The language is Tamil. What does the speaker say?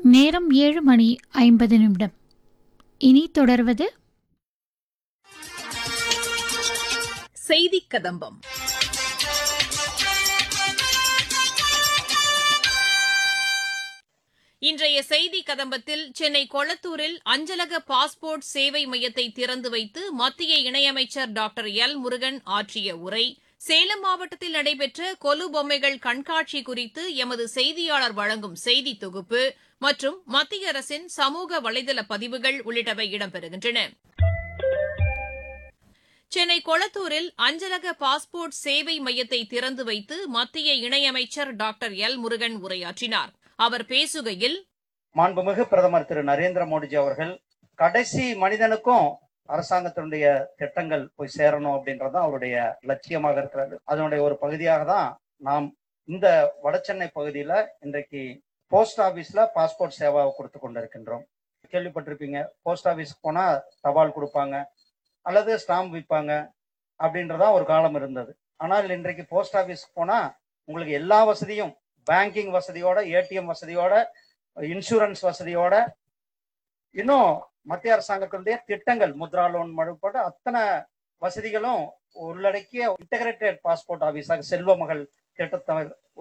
நேரம் ஏழு மணி ஐம்பது நிமிடம் இனி தொடர்வது செய்திக் கதம்பம் இன்றைய செய்தி கதம்பத்தில் சென்னை கொளத்தூரில் அஞ்சலக பாஸ்போர்ட் சேவை மையத்தை திறந்து வைத்து மத்திய இணையமைச்சர் டாக்டர் எல் முருகன் ஆற்றிய உரை சேலம் மாவட்டத்தில் நடைபெற்ற கொலு பொம்மைகள் கண்காட்சி குறித்து எமது செய்தியாளர் வழங்கும் செய்தி தொகுப்பு மற்றும் மத்திய அரசின் சமூக வலைதள பதிவுகள் உள்ளிட்டவை இடம்பெறுகின்றன சென்னை கொளத்தூரில் அஞ்சலக பாஸ்போர்ட் சேவை மையத்தை திறந்து வைத்து மத்திய இணையமைச்சர் டாக்டர் எல் முருகன் உரையாற்றினார் அவர் பேசுகையில் மாண்புமிகு பிரதமர் திரு நரேந்திர மோடிஜி அவர்கள் கடைசி மனிதனுக்கும் அரசாங்கத்தினுடைய திட்டங்கள் போய் சேரணும் அப்படின்றது தான் அவருடைய லட்சியமாக இருக்கிறது அதனுடைய ஒரு பகுதியாக தான் நாம் இந்த வடசென்னை பகுதியில இன்றைக்கு போஸ்ட் ஆபீஸ்ல பாஸ்போர்ட் சேவாவை கொடுத்து கொண்டிருக்கின்றோம் கேள்விப்பட்டிருப்பீங்க போஸ்ட் ஆபீஸ்க்கு போனா தபால் கொடுப்பாங்க அல்லது ஸ்டாம்ப் விற்பாங்க அப்படின்றதா ஒரு காலம் இருந்தது ஆனால் இன்றைக்கு போஸ்ட் ஆபீஸ்க்கு போனா உங்களுக்கு எல்லா வசதியும் பேங்கிங் வசதியோட ஏடிஎம் வசதியோட இன்சூரன்ஸ் வசதியோட இன்னும் மத்திய அரசாங்கத்தினுடைய திட்டங்கள் முத்ரா லோன் மழுப்பட அத்தனை வசதிகளும் உள்ளடக்கிய இன்டகிரேட்டட் பாஸ்போர்ட் ஆபீஸாக செல்வ மகள் திட்டத்தை